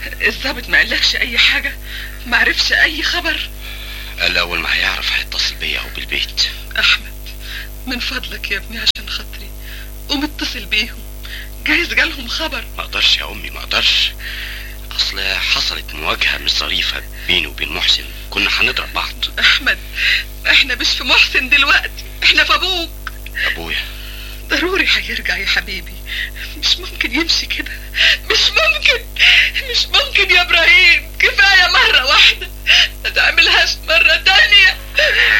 الظابط ما قالكش اي حاجة ما عرفش اي خبر قال اول ما هيعرف هيتصل بيا او بالبيت احمد من فضلك يا ابني عشان خاطري قوم اتصل بيهم جايز جالهم خبر ما اقدرش يا امي ما اقدرش اصل حصلت مواجهه مش ظريفه بيني وبين محسن كنا هنضرب بعض احمد احنا مش في محسن دلوقتي احنا في ابوك ابويا ضروري هيرجع يا حبيبي مش ممكن يمشي كده مش ممكن مش ممكن يا ابراهيم كفايه مره واحده ما تعملهاش مره تانية